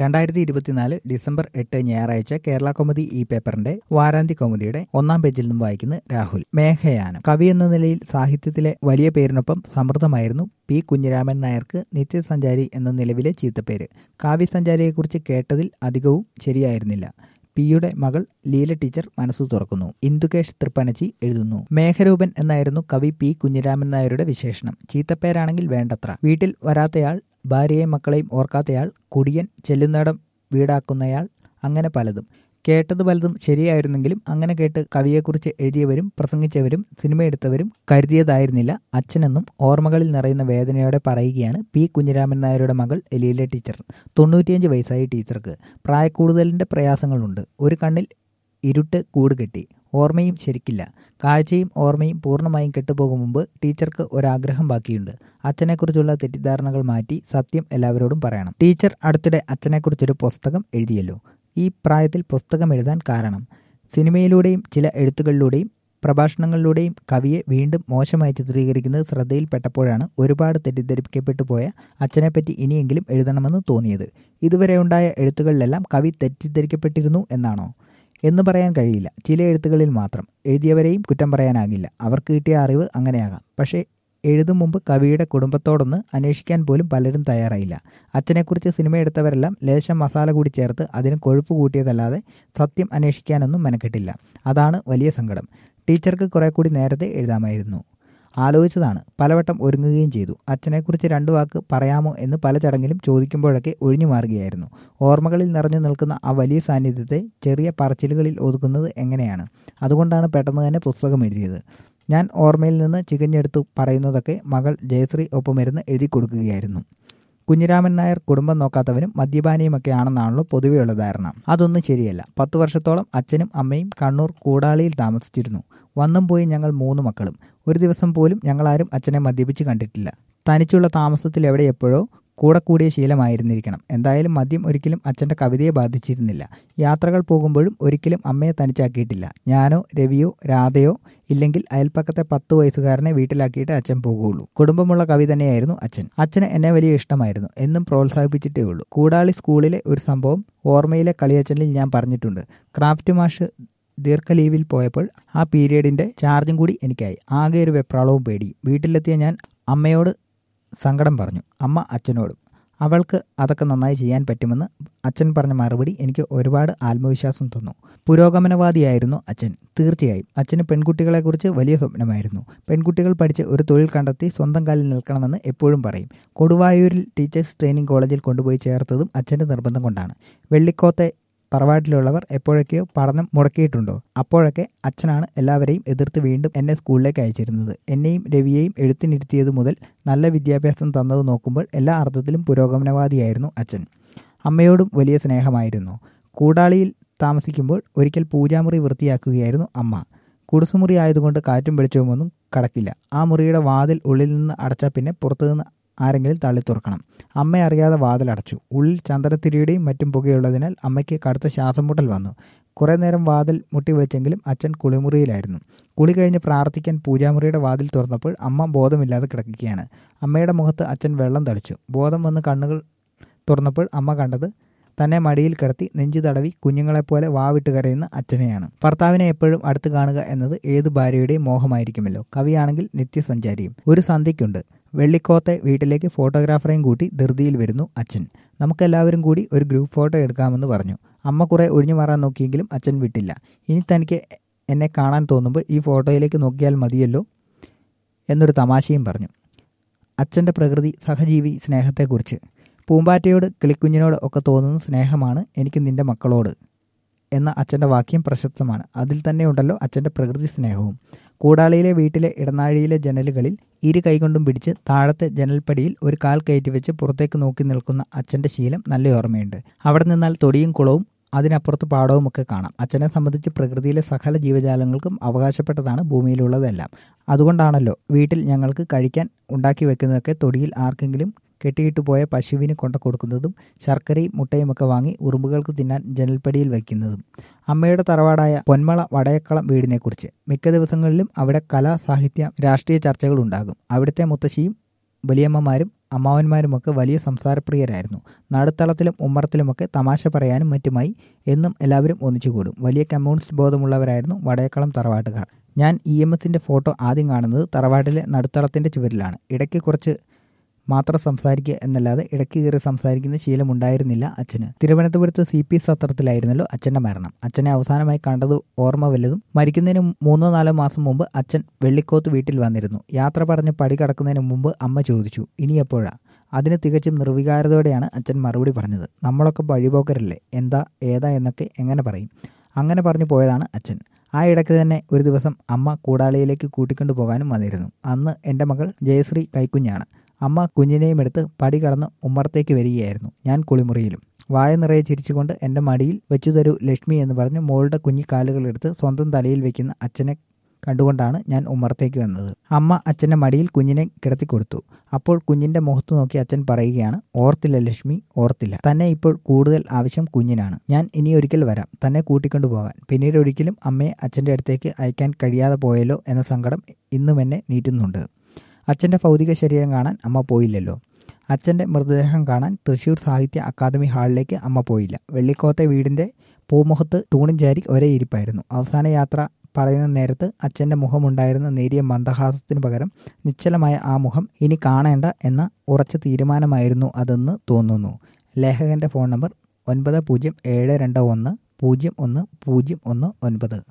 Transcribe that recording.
രണ്ടായിരത്തി ഇരുപത്തിനാല് ഡിസംബർ എട്ട് ഞായറാഴ്ച കേരള കൗമുദി ഈ പേപ്പറിന്റെ വാരാന്ത്യ കൗമുദിയുടെ ഒന്നാം പേജിൽ നിന്നും വായിക്കുന്ന രാഹുൽ മേഘയാനം കവി എന്ന നിലയിൽ സാഹിത്യത്തിലെ വലിയ പേരിനൊപ്പം സമൃദ്ധമായിരുന്നു പി കുഞ്ഞിരാമൻ നായർക്ക് നിത്യസഞ്ചാരി എന്ന നിലവിലെ ചീത്തപ്പേര് കാവ്യസഞ്ചാരിയെക്കുറിച്ച് കേട്ടതിൽ അധികവും ശരിയായിരുന്നില്ല പിയുടെ മകൾ ലീല ടീച്ചർ മനസ്സു തുറക്കുന്നു ഇന്ദുകേഷ് തൃപ്പനച്ചി എഴുതുന്നു മേഘരൂപൻ എന്നായിരുന്നു കവി പി കുഞ്ഞിരാമൻ നായരുടെ വിശേഷണം ചീത്തപ്പേരാണെങ്കിൽ വേണ്ടത്ര വീട്ടിൽ വരാത്തയാൾ ഭാര്യയെയും മക്കളെയും ഓർക്കാത്തയാൾ കുടിയൻ ചെല്ലുന്നിടം വീടാക്കുന്നയാൾ അങ്ങനെ പലതും കേട്ടത് പലതും ശരിയായിരുന്നെങ്കിലും അങ്ങനെ കേട്ട് കവിയെക്കുറിച്ച് എഴുതിയവരും പ്രസംഗിച്ചവരും സിനിമയെടുത്തവരും കരുതിയതായിരുന്നില്ല അച്ഛനെന്നും ഓർമ്മകളിൽ നിറയുന്ന വേദനയോടെ പറയുകയാണ് പി കുഞ്ഞിരാമൻ നായരുടെ മകൾ എലീല ടീച്ചർ തൊണ്ണൂറ്റിയഞ്ച് വയസ്സായി ടീച്ചർക്ക് പ്രായക്കൂടുതലിൻ്റെ പ്രയാസങ്ങളുണ്ട് ഒരു കണ്ണിൽ ഇരുട്ട് കൂട് കെട്ടി ഓർമ്മയും ശരിക്കില്ല കാഴ്ചയും ഓർമ്മയും പൂർണ്ണമായും കെട്ടുപോകും മുമ്പ് ടീച്ചർക്ക് ഒരാഗ്രഹം ബാക്കിയുണ്ട് അച്ഛനെക്കുറിച്ചുള്ള തെറ്റിദ്ധാരണകൾ മാറ്റി സത്യം എല്ലാവരോടും പറയണം ടീച്ചർ അടുത്തിടെ അച്ഛനെക്കുറിച്ചൊരു പുസ്തകം എഴുതിയല്ലോ ഈ പ്രായത്തിൽ പുസ്തകം എഴുതാൻ കാരണം സിനിമയിലൂടെയും ചില എഴുത്തുകളിലൂടെയും പ്രഭാഷണങ്ങളിലൂടെയും കവിയെ വീണ്ടും മോശമായി ചിത്രീകരിക്കുന്നത് ശ്രദ്ധയിൽപ്പെട്ടപ്പോഴാണ് ഒരുപാട് തെറ്റിദ്ധരിപ്പിക്കപ്പെട്ടു പോയ അച്ഛനെപ്പറ്റി ഇനിയെങ്കിലും എഴുതണമെന്ന് തോന്നിയത് ഇതുവരെ ഉണ്ടായ എഴുത്തുകളിലെല്ലാം കവി തെറ്റിദ്ധരിക്കപ്പെട്ടിരുന്നു എന്നാണോ എന്ന് പറയാൻ കഴിയില്ല ചില എഴുത്തുകളിൽ മാത്രം എഴുതിയവരെയും കുറ്റം പറയാനാകില്ല അവർക്ക് കിട്ടിയ അറിവ് അങ്ങനെയാകാം പക്ഷേ എഴുതും മുമ്പ് കവിയുടെ കുടുംബത്തോടൊന്ന് അന്വേഷിക്കാൻ പോലും പലരും തയ്യാറായില്ല അച്ഛനെക്കുറിച്ച് സിനിമ എടുത്തവരെല്ലാം ലേശം മസാല കൂടി ചേർത്ത് അതിന് കൊഴുപ്പ് കൂട്ടിയതല്ലാതെ സത്യം അന്വേഷിക്കാനൊന്നും മെനക്കെട്ടില്ല അതാണ് വലിയ സങ്കടം ടീച്ചർക്ക് കുറെ കൂടി നേരത്തെ എഴുതാമായിരുന്നു ആലോചിച്ചതാണ് പലവട്ടം ഒരുങ്ങുകയും ചെയ്തു അച്ഛനെക്കുറിച്ച് രണ്ടു വാക്ക് പറയാമോ എന്ന് പല ചടങ്ങിലും ചോദിക്കുമ്പോഴൊക്കെ ഒഴിഞ്ഞു മാറുകയായിരുന്നു ഓർമ്മകളിൽ നിറഞ്ഞു നിൽക്കുന്ന ആ വലിയ സാന്നിധ്യത്തെ ചെറിയ പറച്ചിലുകളിൽ ഒതുക്കുന്നത് എങ്ങനെയാണ് അതുകൊണ്ടാണ് പെട്ടെന്ന് തന്നെ പുസ്തകം എഴുതിയത് ഞാൻ ഓർമ്മയിൽ നിന്ന് ചികഞ്ഞെടുത്തു പറയുന്നതൊക്കെ മകൾ ജയശ്രീ ഒപ്പമിരുന്ന് എഴുതി കൊടുക്കുകയായിരുന്നു കുഞ്ഞിരാമൻ നായർ കുടുംബം നോക്കാത്തവനും മദ്യപാനിയുമൊക്കെ ആണെന്നാണല്ലോ പൊതുവെയുള്ള ധാരണ അതൊന്നും ശരിയല്ല പത്തു വർഷത്തോളം അച്ഛനും അമ്മയും കണ്ണൂർ കൂടാളിയിൽ താമസിച്ചിരുന്നു വന്നും പോയി ഞങ്ങൾ മൂന്ന് മക്കളും ഒരു ദിവസം പോലും ഞങ്ങളാരും അച്ഛനെ മദ്യപിച്ച് കണ്ടിട്ടില്ല തനിച്ചുള്ള താമസത്തിൽ എവിടെ എപ്പോഴോ കൂടെ കൂടിയ ശീലമായിരുന്നിരിക്കണം എന്തായാലും മദ്യം ഒരിക്കലും അച്ഛൻ്റെ കവിതയെ ബാധിച്ചിരുന്നില്ല യാത്രകൾ പോകുമ്പോഴും ഒരിക്കലും അമ്മയെ തനിച്ചാക്കിയിട്ടില്ല ഞാനോ രവിയോ രാധയോ ഇല്ലെങ്കിൽ അയൽപ്പക്കത്തെ പത്ത് വയസ്സുകാരനെ വീട്ടിലാക്കിയിട്ട് അച്ഛൻ പോകുള്ളൂ കുടുംബമുള്ള കവി തന്നെയായിരുന്നു അച്ഛൻ അച്ഛന് എന്നെ വലിയ ഇഷ്ടമായിരുന്നു എന്നും പ്രോത്സാഹിപ്പിച്ചിട്ടേ ഉള്ളൂ കൂടാളി സ്കൂളിലെ ഒരു സംഭവം ഓർമ്മയിലെ കളിയച്ഛനിൽ ഞാൻ പറഞ്ഞിട്ടുണ്ട് ക്രാഫ്റ്റ് മാഷ് ദീർഘ ലീവിൽ പോയപ്പോൾ ആ പീരീഡിൻ്റെ ചാർജും കൂടി എനിക്കായി ആകെ ഒരു വെപ്രാളവും പേടി വീട്ടിലെത്തിയ ഞാൻ അമ്മയോട് സങ്കടം പറഞ്ഞു അമ്മ അച്ഛനോടും അവൾക്ക് അതൊക്കെ നന്നായി ചെയ്യാൻ പറ്റുമെന്ന് അച്ഛൻ പറഞ്ഞ മറുപടി എനിക്ക് ഒരുപാട് ആത്മവിശ്വാസം തന്നു പുരോഗമനവാദിയായിരുന്നു അച്ഛൻ തീർച്ചയായും അച്ഛന് പെൺകുട്ടികളെക്കുറിച്ച് വലിയ സ്വപ്നമായിരുന്നു പെൺകുട്ടികൾ പഠിച്ച് ഒരു തൊഴിൽ കണ്ടെത്തി സ്വന്തം കാലിൽ നിൽക്കണമെന്ന് എപ്പോഴും പറയും കൊടുവായൂരിൽ ടീച്ചേഴ്സ് ട്രെയിനിങ് കോളേജിൽ കൊണ്ടുപോയി ചേർത്തതും അച്ഛൻ്റെ നിർബന്ധം കൊണ്ടാണ് വെള്ളിക്കോത്തെ തറവാട്ടിലുള്ളവർ എപ്പോഴൊക്കെയോ പഠനം മുടക്കിയിട്ടുണ്ടോ അപ്പോഴൊക്കെ അച്ഛനാണ് എല്ലാവരെയും എതിർത്ത് വീണ്ടും എന്നെ സ്കൂളിലേക്ക് അയച്ചിരുന്നത് എന്നെയും രവിയെയും എഴുത്തിനിരുത്തിയത് മുതൽ നല്ല വിദ്യാഭ്യാസം തന്നത് നോക്കുമ്പോൾ എല്ലാ അർത്ഥത്തിലും പുരോഗമനവാദിയായിരുന്നു അച്ഛൻ അമ്മയോടും വലിയ സ്നേഹമായിരുന്നു കൂടാളിയിൽ താമസിക്കുമ്പോൾ ഒരിക്കൽ പൂജാമുറി വൃത്തിയാക്കുകയായിരുന്നു അമ്മ കുടുസുമുറി ആയതുകൊണ്ട് കാറ്റും വെളിച്ചവുമൊന്നും കടക്കില്ല ആ മുറിയുടെ വാതിൽ ഉള്ളിൽ നിന്ന് അടച്ചാൽ പിന്നെ പുറത്തുനിന്ന് ആരെങ്കിലും തള്ളി തുറക്കണം അമ്മ അറിയാതെ വാതിലടച്ചു ഉള്ളിൽ ചന്ദ്രത്തിരിയുടെയും മറ്റും പുകയുള്ളതിനാൽ അമ്മയ്ക്ക് കടുത്ത ശ്വാസം മുട്ടൽ വന്നു കുറേ നേരം വാതിൽ മുട്ടി വിളിച്ചെങ്കിലും അച്ഛൻ കുളിമുറിയിലായിരുന്നു കുളി കഴിഞ്ഞ് പ്രാർത്ഥിക്കാൻ പൂജാമുറിയുടെ വാതിൽ തുറന്നപ്പോൾ അമ്മ ബോധമില്ലാതെ കിടക്കുകയാണ് അമ്മയുടെ മുഖത്ത് അച്ഛൻ വെള്ളം തളിച്ചു ബോധം വന്ന് കണ്ണുകൾ തുറന്നപ്പോൾ അമ്മ കണ്ടത് തന്നെ മടിയിൽ കിടത്തി നെഞ്ചു തടവി കുഞ്ഞുങ്ങളെപ്പോലെ വാവിട്ട് കരയുന്ന അച്ഛനെയാണ് ഭർത്താവിനെ എപ്പോഴും അടുത്ത് കാണുക എന്നത് ഏത് ഭാര്യയുടെയും മോഹമായിരിക്കുമല്ലോ കവിയാണെങ്കിൽ നിത്യസഞ്ചാരിയും ഒരു സന്ധ്യയ്ക്കുണ്ട് വെള്ളിക്കോത്തെ വീട്ടിലേക്ക് ഫോട്ടോഗ്രാഫറെയും കൂട്ടി ധൃതിയിൽ വരുന്നു അച്ഛൻ നമുക്കെല്ലാവരും കൂടി ഒരു ഗ്രൂപ്പ് ഫോട്ടോ എടുക്കാമെന്ന് പറഞ്ഞു അമ്മ കുറെ ഒഴിഞ്ഞു മാറാൻ നോക്കിയെങ്കിലും അച്ഛൻ വിട്ടില്ല ഇനി തനിക്ക് എന്നെ കാണാൻ തോന്നുമ്പോൾ ഈ ഫോട്ടോയിലേക്ക് നോക്കിയാൽ മതിയല്ലോ എന്നൊരു തമാശയും പറഞ്ഞു അച്ഛൻ്റെ പ്രകൃതി സഹജീവി സ്നേഹത്തെക്കുറിച്ച് പൂമ്പാറ്റയോട് കിളിക്കുഞ്ഞിനോട് ഒക്കെ തോന്നുന്ന സ്നേഹമാണ് എനിക്ക് നിന്റെ മക്കളോട് എന്ന അച്ഛൻ്റെ വാക്യം പ്രശസ്തമാണ് അതിൽ തന്നെ ഉണ്ടല്ലോ അച്ഛൻ്റെ പ്രകൃതി സ്നേഹവും കൂടാളിയിലെ വീട്ടിലെ ഇടനാഴിയിലെ ജനലുകളിൽ ഇരു കൈകൊണ്ടും പിടിച്ച് താഴത്തെ ജനൽപ്പടിയിൽ ഒരു കാൽ കയറ്റി വെച്ച് പുറത്തേക്ക് നോക്കി നിൽക്കുന്ന അച്ഛൻ്റെ ശീലം നല്ല ഓർമ്മയുണ്ട് അവിടെ നിന്നാൽ തൊടിയും കുളവും അതിനപ്പുറത്ത് പാടവും ഒക്കെ കാണാം അച്ഛനെ സംബന്ധിച്ച് പ്രകൃതിയിലെ സകല ജീവജാലങ്ങൾക്കും അവകാശപ്പെട്ടതാണ് ഭൂമിയിലുള്ളതെല്ലാം അതുകൊണ്ടാണല്ലോ വീട്ടിൽ ഞങ്ങൾക്ക് കഴിക്കാൻ ഉണ്ടാക്കി വെക്കുന്നതൊക്കെ തൊടിയിൽ ആർക്കെങ്കിലും കെട്ടിയിട്ട് പോയ പശുവിന് കൊണ്ട കൊടുക്കുന്നതും ശർക്കരയും മുട്ടയുമൊക്കെ വാങ്ങി ഉറുമ്പുകൾക്ക് തിന്നാൻ ജനൽപ്പടിയിൽ വയ്ക്കുന്നതും അമ്മയുടെ തറവാടായ പൊന്മള വടയക്കളം വീടിനെക്കുറിച്ച് മിക്ക ദിവസങ്ങളിലും അവിടെ കലാ സാഹിത്യ രാഷ്ട്രീയ ചർച്ചകൾ ഉണ്ടാകും അവിടുത്തെ മുത്തശ്ശിയും വലിയമ്മമാരും അമ്മാവന്മാരുമൊക്കെ വലിയ സംസാരപ്രിയരായിരുന്നു നടുത്തളത്തിലും ഉമ്മറത്തിലുമൊക്കെ തമാശ പറയാനും മറ്റുമായി എന്നും എല്ലാവരും ഒന്നിച്ചുകൂടും വലിയ കമ്മ്യൂണിസ്റ്റ് ബോധമുള്ളവരായിരുന്നു വടയക്കളം തറവാട്ടുകാർ ഞാൻ ഇ എം എസിൻ്റെ ഫോട്ടോ ആദ്യം കാണുന്നത് തറവാട്ടിലെ നടുത്തളത്തിൻ്റെ ചുവരിലാണ് ഇടയ്ക്ക് കുറച്ച് മാത്രം സംസാരിക്കുക എന്നല്ലാതെ ഇടയ്ക്ക് കയറി സംസാരിക്കുന്ന ശീലമുണ്ടായിരുന്നില്ല അച്ഛന് തിരുവനന്തപുരത്ത് സി പി സത്രത്തിലായിരുന്നല്ലോ അച്ഛൻ്റെ മരണം അച്ഛനെ അവസാനമായി കണ്ടത് ഓർമ്മ വല്ലതും മരിക്കുന്നതിന് മൂന്നോ നാലോ മാസം മുമ്പ് അച്ഛൻ വെള്ളിക്കോത്ത് വീട്ടിൽ വന്നിരുന്നു യാത്ര പറഞ്ഞ് പടി കടക്കുന്നതിന് മുമ്പ് അമ്മ ചോദിച്ചു ഇനി എപ്പോഴാ അതിന് തികച്ചും നിർവികാരതയോടെയാണ് അച്ഛൻ മറുപടി പറഞ്ഞത് നമ്മളൊക്കെ വഴിപോക്കരല്ലേ എന്താ ഏതാ എന്നൊക്കെ എങ്ങനെ പറയും അങ്ങനെ പറഞ്ഞു പോയതാണ് അച്ഛൻ ആ ഇടയ്ക്ക് തന്നെ ഒരു ദിവസം അമ്മ കൂടാളിയിലേക്ക് കൂട്ടിക്കൊണ്ടു പോകാനും വന്നിരുന്നു അന്ന് എൻ്റെ മകൾ ജയശ്രീ കൈക്കുഞ്ഞാണ് അമ്മ കുഞ്ഞിനെയും എടുത്ത് പടി കടന്ന് ഉമ്മറത്തേക്ക് വരികയായിരുന്നു ഞാൻ കുളിമുറിയിലും വായ നിറയെ ചിരിച്ചുകൊണ്ട് എൻ്റെ മടിയിൽ വെച്ചു തരൂ ലക്ഷ്മി എന്ന് പറഞ്ഞ് മോളുടെ കുഞ്ഞി കാലുകളെടുത്ത് സ്വന്തം തലയിൽ വെക്കുന്ന അച്ഛനെ കണ്ടുകൊണ്ടാണ് ഞാൻ ഉമ്മറത്തേക്ക് വന്നത് അമ്മ അച്ഛൻ്റെ മടിയിൽ കുഞ്ഞിനെ കിടത്തിക്കൊടുത്തു അപ്പോൾ കുഞ്ഞിൻ്റെ മുഖത്ത് നോക്കി അച്ഛൻ പറയുകയാണ് ഓർത്തില്ല ലക്ഷ്മി ഓർത്തില്ല തന്നെ ഇപ്പോൾ കൂടുതൽ ആവശ്യം കുഞ്ഞിനാണ് ഞാൻ ഇനി ഒരിക്കൽ വരാം തന്നെ കൂട്ടിക്കൊണ്ടു പോകാൻ പിന്നീട് ഒരിക്കലും അമ്മയെ അച്ഛൻ്റെ അടുത്തേക്ക് അയക്കാൻ കഴിയാതെ പോയല്ലോ എന്ന സങ്കടം ഇന്നും എന്നെ നീറ്റുന്നുണ്ട് അച്ഛൻ്റെ ഭൗതിക ശരീരം കാണാൻ അമ്മ പോയില്ലല്ലോ അച്ഛൻ്റെ മൃതദേഹം കാണാൻ തൃശ്ശൂർ സാഹിത്യ അക്കാദമി ഹാളിലേക്ക് അമ്മ പോയില്ല വെള്ളിക്കോത്തെ വീടിൻ്റെ പൂമുഖത്ത് തൂണും ചാരി ഒരേ ഇരിപ്പായിരുന്നു അവസാന യാത്ര പറയുന്ന നേരത്ത് അച്ഛൻ്റെ മുഖമുണ്ടായിരുന്ന നേരിയ മന്ദഹാസത്തിനു പകരം നിശ്ചലമായ ആ മുഖം ഇനി കാണേണ്ട എന്ന ഉറച്ച തീരുമാനമായിരുന്നു അതെന്ന് തോന്നുന്നു ലേഖകൻ്റെ ഫോൺ നമ്പർ ഒൻപത് പൂജ്യം ഏഴ് രണ്ട് ഒന്ന് പൂജ്യം ഒന്ന് പൂജ്യം ഒന്ന് ഒൻപത്